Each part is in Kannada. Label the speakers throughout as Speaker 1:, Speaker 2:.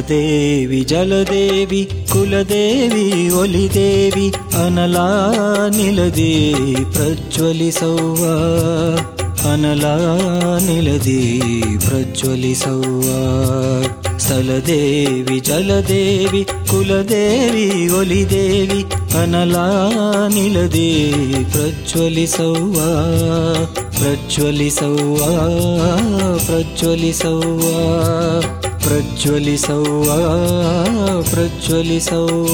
Speaker 1: ಸ್ಥಳದೇವಿ ಜಲದೇವಿ ಕುಲದೇವಿ ಒಲಿದೇವಿ ಅನಲ ನಿಲದಿ ಪ್ರಜ್ವಲಿಸೌವ ಅನಲ ನಿಲದಿ ಪ್ರಜ್ವಲಿಸೌವ ಸ್ಥಳದೇವಿ ಜಲದೇವಿ ಕುಲದೇವಿ ಒಲಿದೇವಿ ಅನಲ ನಿಲದಿ ಪ್ರಜ್ವಲಿಸೌವ ಪ್ರಜ್ವಲಿಸೌವ ಪ್ರಜ್ವಲಿಸೌವ ಪ್ರಜ್ವಲಿಸೌವ ಪ್ರಜ್ವಲಿಸೌವ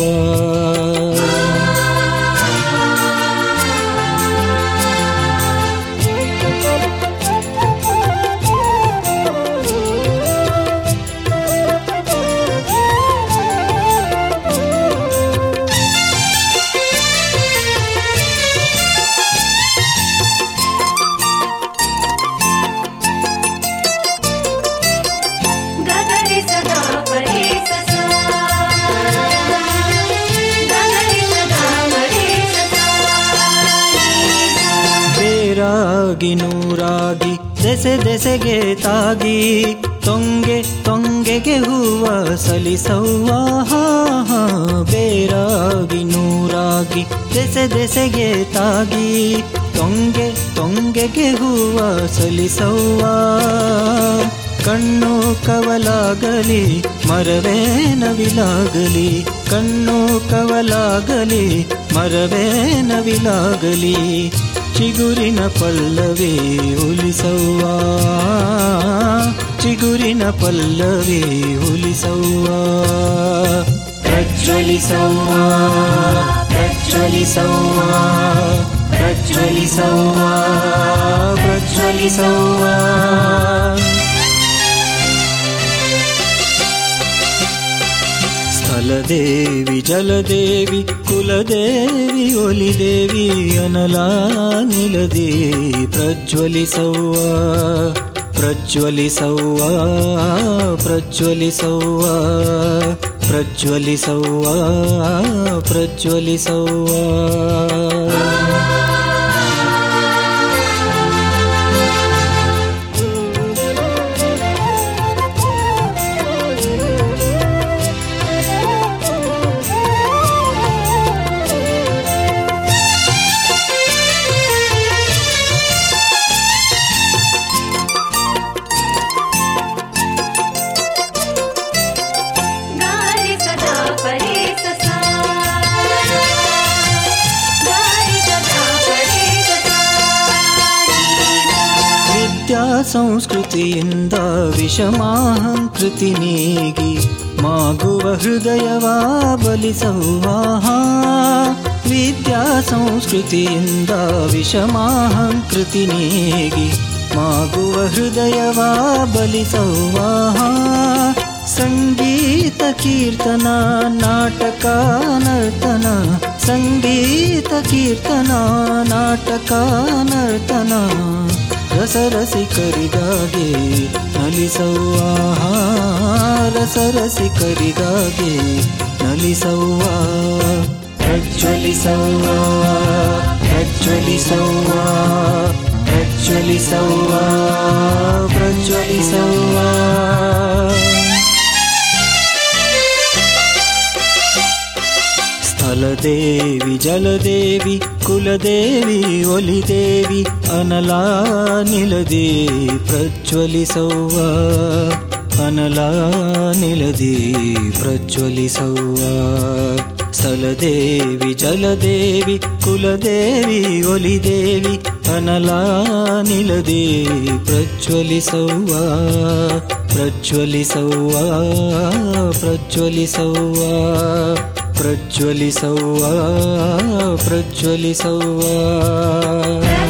Speaker 2: ಗಗರಿ ಸದಾ ಪರಿ ಸಸಾ ಗಗರಿ ಸದಾ ಪರಿ ಸಸಾ
Speaker 1: ಬೇರಾಗಿ ನೂರಾಗಿ ದೆಸೆ ದೆಸೆಗೆ ತಾಗಿ ತೊಂಗೆ ತೊಂಗೆಗೆ ಹೂವ ಸಲಿಸವ್ವ ಹಾ, ಹಾ. ಬೇರಾಗಿ ನೂರಾಗಿ ದೆಸೆ ದೆಸೆಗೆ ತಾಗಿ ತೊಂಗೆ ತೊಂಗೆಗೆ ಹೂವ ಸಲಿಸವ್ವ ಕಣ್ಣು ಕವಲಾಗಲಿ ಮರವೇ ನವಿಲಾಗಲಿ ಕಣ್ಣು ಕವಲಾಗಲಿ ಮರವೇ ನವಿಲಾಗಲಿ ಚಿಗುರಿನ ಪಲ್ಲವಿ ಉಲಿಸವ್ವ ಚಿಗುರಿನ ಪಲ್ಲವಿ ಉಲಿಸವ್ವ ಪ್ರಜ್ವಲಿಸವ್ವ ಪ್ರಜ್ವಲಿಸವ್ವ ಪ್ರಜ್ವಲಿಸವ್ವ ಪ್ರಜ್ವಲಿಸವ್ವ ಸ್ಥಳದೇವಿ ಜಲದೇವಿ ಕುಲದೇವಿ ಒಲಿದೇವಿ ಅನಲ ನಿಲದಿ ಪ್ರಜ್ವಲಿಸವ್ವ ಪ್ರಜ್ವಲಿಸವ್ವ ಪ್ರಜ್ವಲಿಸವ್ವ ಪ್ರಜ್ವಲಿಸವ್ವ ಪ್ರಜ್ವಲಿಸವ್ವ
Speaker 2: ಗಾರಿ ಸದಾ ಪರಿ ಸಸಾ ಗಾರಿ ಸದಾ ಪರಿ ಸಸಾ
Speaker 1: ವಿದ್ಯಾ ಸಂಸ್ಕೃತಿಯಿಂದ ವಿಷಮಾಹಂಕೃತಿ ನೀಗಿ ಮಾಗುವ ಹೃದಯವ ಬಲಿಸವ್ವ ವಿದ್ಯಾ ಸಂಸ್ಕೃತಿಯಿಂದ ವಿಷಮಾಹಂಕೃತಿ ನೀಗಿ ಮಾಗುವ ಹೃದಯವ ಬಲಿಸವ್ವ ಸಂಗೀತ ಕೀರ್ತನ ನಾಟಕ ನರ್ತನ ಸಂಗೀತ ಕೀರ್ತನ ನಾಟಕ ನರ್ತನ ರಸರಸಿಕರಿಗಾಗಿ ನಲಿಸವ್ವ ರಸರಸಿಕರಿಗಾಗಿ ನಲಿಸವ್ವ ಪ್ರಜ್ವಲಿಸವ್ವ ಪ್ರಜ್ವಲಿಸವ್ವ ಪ್ರಜ್ವಲಿಸವ್ವ ಪ್ರಜ್ವಲಿಸವ್ವ ಸ್ಥಳದೇವಿ ಜಲದೇವಿ ಕುಲದೇವಿ ಒಲಿದೇವಿ ಅನಲ ನಿಲದಿ ಪ್ರಜ್ವಲಿಸವ್ವ ಅನಲ ನಿಲದಿ ಪ್ರಜ್ವಲಿಸವ್ವ ಸ್ಥಳದೇವಿ ಜಲದೇವಿ ಕುಲದೇವಿ ಒಲಿದೇವಿ ಅನಲ ನಿಲದಿ ಪ್ರಜ್ವಲಿಸವ್ವ ಪ್ರಜ್ವಲಿಸವ್ವ ಪ್ರಜ್ವಲಿಸವ್ವ ಪ್ರಜ್ವಲಿಸವ್ವ ಪ್ರಜ್ವಲಿಸವ್ವ